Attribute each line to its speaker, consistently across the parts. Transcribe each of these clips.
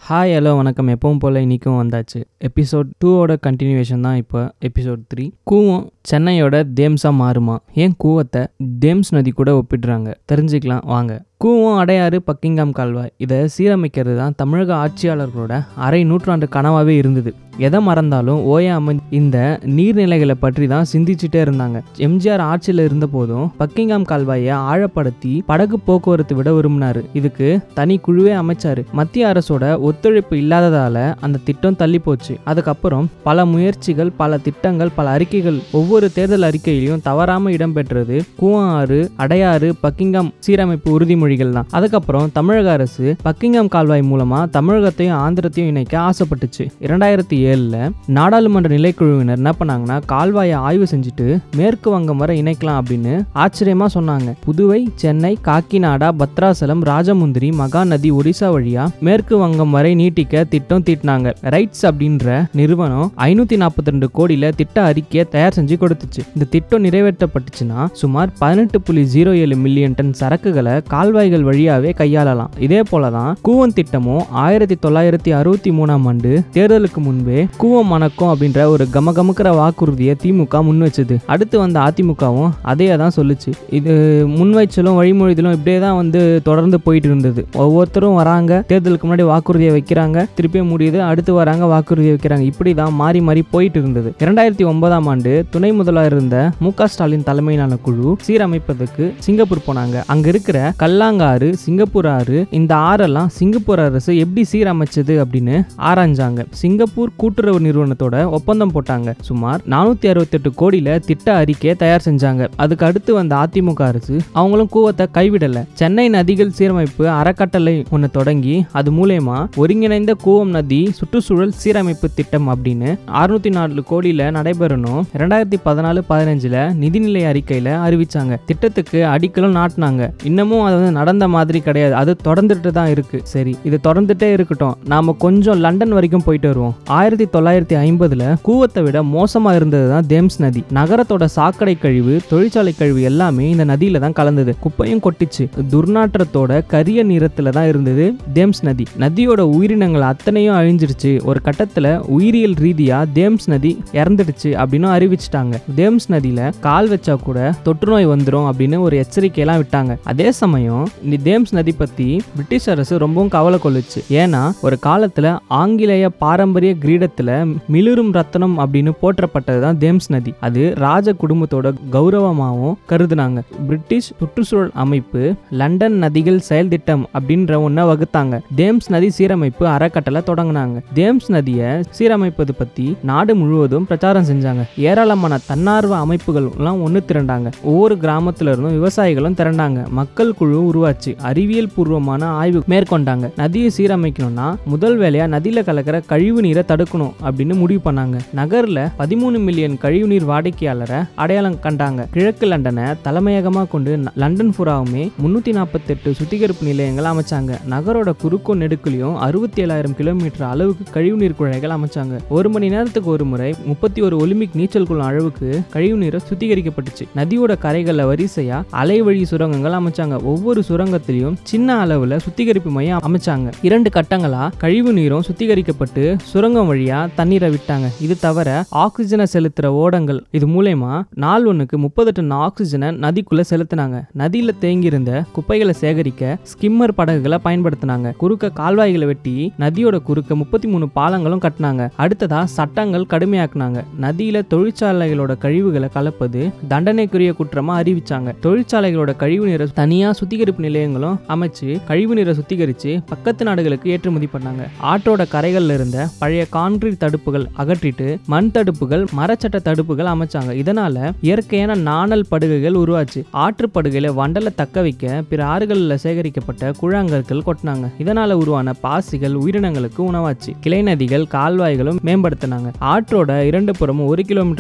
Speaker 1: hi hello வணக்கம் எப்பவும் போல் இன்றைக்கும் வந்தாச்சு எபிசோட் டூவோட கண்டினியூவேஷன் தான் இப்போ எபிசோட் த்ரீ கூவம் சென்னையோட தேம்ஸாக மாறுமா ஏன் கூவத்தை தேம்ஸ் நதி கூட ஒப்பிடுறாங்க தெரிஞ்சுக்கலாம் வாங்க கூவம் அடையாறு பக்கிங்காம் கால்வாய் இதை சீரமைக்கிறது தான் தமிழக ஆட்சியாளர்களோட அரை நூற்றாண்டு கனவாகவே இருந்தது எதை மறந்தாலும் ஓயாம இந்த நீர்நிலைகளை பற்றி தான் சிந்திச்சுட்டே இருந்தாங்க எம்ஜிஆர் ஆட்சியில் இருந்த போதும் பக்கிங்காம் கால்வாயை ஆழப்படுத்தி படகு போக்குவரத்து விட விரும்பினாரு இதுக்கு தனி குழுவே அமைச்சாரு மத்திய அரசோட ஒத்துழைப்பு இல்லாததால அந்த திட்டம் தள்ளி போச்சு அதுக்கப்புறம் பல முயற்சிகள் பல திட்டங்கள் பல அறிக்கைகள் ஒவ்வொரு தேர்தல் அறிக்கையிலையும் தவறாம இடம்பெற்றது கூவம் ஆறு அடையாறு பக்கிங்காம் சீரமைப்பு உறுதிமொழிகள் தான் அதுக்கப்புறம் தமிழக அரசு பக்கிங்காம் கால்வாய் மூலமா தமிழகத்தையும் ஆந்திரத்தையும் இணைக்க ஆசைப்பட்டுச்சு இரண்டாயிரத்தி ஏழுல நாடாளுமன்ற நிலைக்குழுவினர் என்ன பண்ணாங்கன்னா கால்வாயை ஆய்வு செஞ்சுட்டு மேற்கு வங்கம் வரை இணைக்கலாம் அப்படின்னு ஆச்சரியமா சொன்னாங்க புதுவை சென்னை காக்கிநாடா பத்ராசலம் ராஜமுந்திரி மகாநதி ஒடிசா வழியா மேற்கு வங்கம் வரை நீட்டிக்க திட்டம் தீட்டினாங்க ரைட்ஸ் அப்படின்ற நிறுவனம் ஐநூத்தி நாற்பத்தி ரெண்டு கோடியில திட்ட அறிக்கையை தயார் செஞ்சு கொடுத்துச்சு இந்த திட்டம் நிறைவேற்றப்பட்டுச்சுன்னா சுமார் பதினெட்டு புள்ளி ஜீரோ ஏழு மில்லியன் டன் சரக்குகளை கால்வாய்கள் வழியாவே கையாளலாம் இதே போலதான் கூவம் திட்டமும் ஆயிரத்தி தொள்ளாயிரத்தி அறுபத்தி மூணாம் ஆண்டு தேர்தலுக்கு முன்பே கூவம் மணக்கும் அப்படின்ற ஒரு கமகமுக்கிற வாக்குறுதியை திமுக முன் வச்சது அடுத்து வந்த அதிமுகவும் அதே தான் சொல்லுச்சு இது முன்வைச்சலும் வழிமொழிதலும் இப்படியே தான் வந்து தொடர்ந்து போயிட்டு இருந்தது ஒவ்வொருத்தரும் வராங்க தேர்தலுக்கு முன்னாடி வாக்குறுதியை வைக்கிறாங்க திருப்பியும் முடியுது அடுத்து வராங்க வாக்குறுதியை வைக்கிறாங்க இப்படி தான் மாறி மாறி போயிட்டு இருந்தது இரண்டாயிரத்தி ஒன்பதாம் ஆண்டு துணை முதல்வர் இருந்த மு க ஸ்டாலின் தலைமையிலான குழு சீரமைப்பதற்கு சிங்கப்பூர் போனாங்க அங்க இருக்கிற கல்லாங்காறு சிங்கப்பூர் ஆறு இந்த ஆறெல்லாம் சிங்கப்பூர் அரசு எப்படி சீரமைச்சது அப்படின்னு ஆராய்ஞ்சாங்க சிங்கப்பூர் கூட்டுறவு நிறுவனத்தோட ஒப்பந்தம் போட்டாங்க சுமார் நானூத்தி அறுபத்தெட்டு கோடியில திட்ட அறிக்கையை தயார் செஞ்சாங்க அதுக்கு அடுத்து வந்த அதிமுக அரசு அவங்களும் கூவத்தை கைவிடல சென்னை நதிகள் சீரமைப்பு அறக்கட்டளை ஒன்று தொடங்கி அது மூலயமா ஒருங்கிணைந்த கூவம் நதி சுற்றுச்சூழல் சீரமைப்பு திட்டம் அப்படின்னு அறுநூத்தி நாலு கோடியில நடைபெறணும் ரெண்டாயிரத்தி பதினாலு பதினஞ்சுல நிதிநிலை அறிக்கையில அறிவிச்சாங்க திட்டத்துக்கு அடிக்கலும் நாட்டினாங்க இன்னமும் அது வந்து நடந்த மாதிரி கிடையாது அது தொடர்ந்துட்டு தான் இருக்கு சரி இது தொடர்ந்துட்டே இருக்கட்டும் நாம கொஞ்சம் லண்டன் வரைக்கும் போயிட்டு வருவோம் ஆயிரத்தி தொள்ளாயிரத்தி ஐம்பதுல கூவத்தை விட மோசமா இருந்தது தான் தேம்ஸ் நதி நகரத்தோட சாக்கடை கழிவு தொழிற்சாலை கழிவு எல்லாமே இந்த நதியில தான் கலந்தது குப்பையும் கொட்டிச்சு துர்நாற்றத்தோட கரிய நிறத்துல தான் இருந்தது தேம்ஸ் நதி நதியோட உயிரினங்கள் அத்தனையும் அழிஞ்சிருச்சு ஒரு கட்டத்துல உயிரியல் ரீதியா தேம்ஸ் நதி இறந்துடுச்சு அப்படின்னு அறிவிச்சிட்டாங்க தேம்ஸ் நதியில கால் வச்சா கூட தொற்று நோய் வந்துடும் அப்படின்னு ஒரு எச்சரிக்கையெல்லாம் விட்டாங்க அதே சமயம் இந்த தேம்ஸ் நதி பத்தி பிரிட்டிஷ் அரசு ரொம்பவும் கவலை கொள்ளுச்சு ஏன்னா ஒரு காலத்துல ஆங்கிலேய பாரம்பரிய கிரீடத்துல மிளிரும் ரத்தனம் அப்படின்னு போற்றப்பட்டது தான் தேம்ஸ் நதி அது ராஜ குடும்பத்தோட கௌரவமாகவும் கருதுனாங்க பிரிட்டிஷ் சுற்றுச்சூழல் அமைப்பு லண்டன் நதிகள் செயல் திட்டம் அப்படின்ற ஒன்றை வகுத்தாங்க தேம்ஸ் நதி சீரமைப்பு அறக்கட்டளை தொடங்கினாங்க தேம்ஸ் நதியை சீரமைப்பது பத்தி நாடு முழுவதும் பிரச்சாரம் செஞ்சாங்க ஏராளமான தன்னார்வ அமைப்புகள் எல்லாம் ஒன்று திரண்டாங்க ஒவ்வொரு கிராமத்துல இருந்தும் விவசாயிகளும் திரண்டாங்க மக்கள் குழு உருவாச்சு அறிவியல் பூர்வமான ஆய்வு மேற்கொண்டாங்க நதியை சீரமைக்கணும்னா முதல் வேலையா நதியில கலக்கிற கழிவு நீரை தடுக்கணும் அப்படின்னு முடிவு பண்ணாங்க நகர்ல பதிமூணு மில்லியன் கழிவுநீர் வாடிக்கையாளரை அடையாளம் கண்டாங்க கிழக்கு லண்டனை தலைமையகமா கொண்டு ந- லண்டன் புறாவுமே முன்னூத்தி நாற்பத்தெட்டு சுத்திகரிப்பு நிலையங்கள் அமைச்சாங்க நகரோட குறுக்கும் நெடுக்குலையும் அறுபத்தி ஏழாயிரம் கிலோமீட்டர் அளவுக்கு கழிவுநீர் குழாய்கள் அமைச்சாங்க ஒரு மணி நேரத்துக்கு ஒரு முறை முப்பத்தி ஒரு ஒலிம்பிக் நீச்சல் குளம் அளவுக்கு கழிவுநீரை சுத்திகரிக்கப்பட்டுச்சு நதியோட கரைகள்ல வரிசையா அலை வழி சுரங்கங்கள் அமைச்சாங்க ஒவ்வொரு சுரங்கத்திலையும் சின்ன அளவுல சுத்திகரிப்பு மையம் அமைச்சாங்க இரண்டு கட்டங்களா கழிவு நீரும் சுத்திகரிக்கப்பட்டு சுரங்கம் வழியா தண்ணீரை விட்டாங்க இது தவிர ஆக்சிஜனை செலுத்துற ஓடங்கள் இது மூலயமா நாள் ஒண்ணுக்கு முப்பது டன் ஆக்சிஜனை நதிக்குள்ள செலுத்தினாங்க நதியில தேங்கியிருந்த குப்பைகளை சேகரிக்க ஸ்கிம்மர் படகுகளை பயன்படுத்தினாங்க குறுக்க கால்வாய்களை வெட்டி நதியோட குறுக்க முப்பத்தி மூணு பாலங்களும் கட்டினாங்க அடுத்ததா சட்டங்கள் கடுமையாக்குனாங்க நதியில தொழிற்சாலைகளோட கழிவுகளை கலப்பது தண்டனைக்குரிய குற்றமா அறிவிச்சாங்க தொழிற்சாலைகளோட கழிவு நீரை தனியா சுத்திகரிப்பு நிலையங்களும் அமைச்சு கழிவு நீரை சுத்திகரிச்சு பக்கத்து நாடுகளுக்கு ஏற்றுமதி பண்ணாங்க ஆற்றோட கரைகள்ல இருந்த பழைய கான்கிரீட் தடுப்புகள் அகற்றிட்டு மண் தடுப்புகள் மரச்சட்ட தடுப்புகள் அமைச்சாங்க இதனால இயற்கையான நாணல் படுகைகள் உருவாச்சு ஆற்று படுகையில வண்டலை தக்க வைக்க பிற ஆறுகளில் சேகரிக்கப்பட்ட கூழாங்கற்கள் கொட்டினாங்க இதனால உருவான பாசிகள் உயிரினங்களுக்கு உணவாச்சு கிளை நதிகள் கால்வாய்களும் மேம்படுத்தினாங்க ஆற்றோட இரண்டு புறமும் ஒரு கிலோமீட்டர் வரையில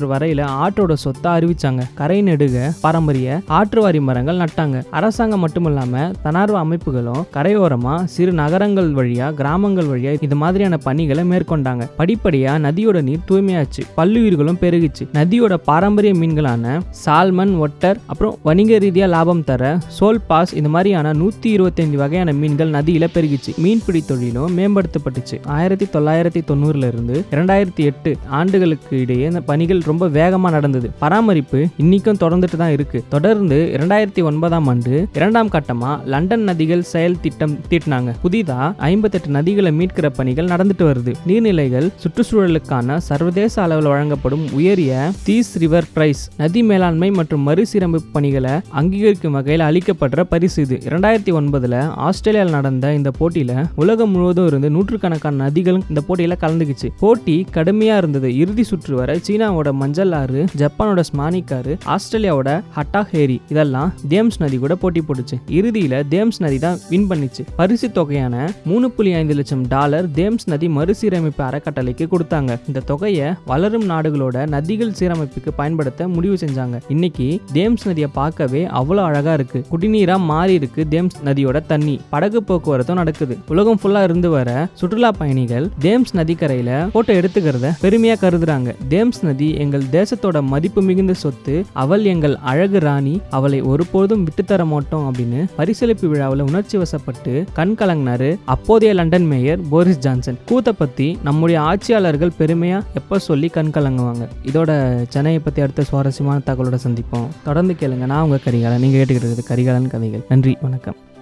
Speaker 1: ஆற்றோட சொத்தை அறிவிச்சாங்க கரை நெடுக பாரம்பரிய ஆற்றுவாரி மரங்கள் நட்டாங்க அரசாங்கம் மட்டும் இல்லாம தன்னார்வ அமைப்புகளும் கரையோரமா சிறு நகரங்கள் வழியா கிராமங்கள் வழியா இது மாதிரியான பணிகளை மேற்கொண்டாங்க படிப்படியா நதியோட நீர் தூய்மையாச்சு பல்லுயிர்களும் பெருகிச்சு நதியோட பாரம்பரிய மீன்களான சால்மன் ஒட்டர் அப்புறம் வணிக ரீதியா லாபம் தர சோல் பாஸ் இந்த மாதிரியான நூத்தி இருபத்தைந்து வகையான மீன்கள் நதியில பெருகிச்சு மீன்பிடி தொழிலும் மேம்படுத்தப்பட்டுச்சு ஆயிரத்தி தொள்ளாயிரத்தி தொண்ணூறுல இருந்து இரண்டாயிரத்தி எட்டு ஆண்டுகளுக்கு இடையே இந்த பணிகள் ரொம்ப வேகமா நடந்தது பராமரிப்பு இன்னைக்கும் தொடர்ந்துட்டு தான் இருக்கு தொடர்ந்து இரண்டாயிரத்தி ஒன்பதாம் ஆண்டு இரண்டாம் கட்டமா லண்டன் நதிகள் செயல் திட்டம் தீட்டினாங்க புதிதா ஐம்பத்தெட்டு நதிகளை மீட்கிற பணிகள் நடந்துட்டு வருது நீர்நிலைகள் சுற்றுச்சூழலுக்கான சர்வதேச அளவில் வழங்கப்படும் உயரிய தீஸ் ரிவர் பிரைஸ் நதி மேலாண்மை மற்றும் மறுசீரமைப்பு பணிகளை அங்கீகரிக்கும் வகையில் அளிக்கப்படுற பரிசு இது இரண்டாயிரத்தி ஒன்பதுல ஆஸ்திரேலியாவில் நடந்த இந்த போட்டியில உலகம் முழுவதும் இருந்து நூற்றுக்கணக்கான நதிகளும் இந்த போட்டியில கலந்துக்குச்சு போட்டி கடுமையா இருந்தது இறுதி சுற்று வரை சீனாவோட மஞ்சள் ஆறு ஜப்பானோட ஸ்மானிக் ஆறு ஆஸ்திரேலியாவோட ஹட்டாக் ஏரி இதெல்லாம் தேம்ஸ் நதி கூட போட்டி போட்டுச்சு இறுதியில தேம்ஸ் நதி தான் வின் பண்ணிச்சு பரிசு தொகையான மூணு புள்ளி ஐந்து லட்சம் டாலர் தேம்ஸ் நதி மறுசீரமைப்பு அறக்கட்டளைக்கு கொடுத்தாங்க இந்த தொகையை வளரும் நாடுகளோட நதிகள் சீரமைப்புக்கு பயன்படுத்த முடிவு செஞ்சாங்க இன்னைக்கு தேம்ஸ் நதியை பார்க்கவே அவ்வளோ அழகா இருக்கு குடிநீரா மாறி இருக்கு தேம்ஸ் நதியோட தண்ணி படகு போக்குவரத்தும் நடக்குது உலகம் ஃபுல்லா இருந்து வர சுற்றுலா பயணிகள் தேம்ஸ் நதிக்கரையில போட்டோ எடுத்துக்கிறத பெருமையா கருதுறாங்க தேம்ஸ் நதி எங்கள் தேசத்தோட மதிப்பு மிகுந்த சொத்து அவள் எங்கள் அழகு ராணி அவளை ஒருபோதும் விட்டுத்தர மாட்டோம் அப்படின்னு பரிசளிப்பு விழாவில் உணர்ச்சி வசப்பட்டு கண் கலங்கினாரு அப்போதைய லண்டன் மேயர் போரிஸ் ஜான்சன் கூத்த பத்தி நம்முடைய ஆட்சியாளர்கள் பெருமையா எப்ப சொல்லி கண் கலங்குவாங்க இதோட சென்னையை பத்தி அடுத்த சுவாரஸ்யமான தகவலோட சந்திப்போம் தொடர்ந்து கேளுங்க நான் உங்க கரிகாலன் நீங்க கேட்டுக்கிட்டு இருக்கிறது கரிகாலன் கதைகள் நன்றி வணக்கம்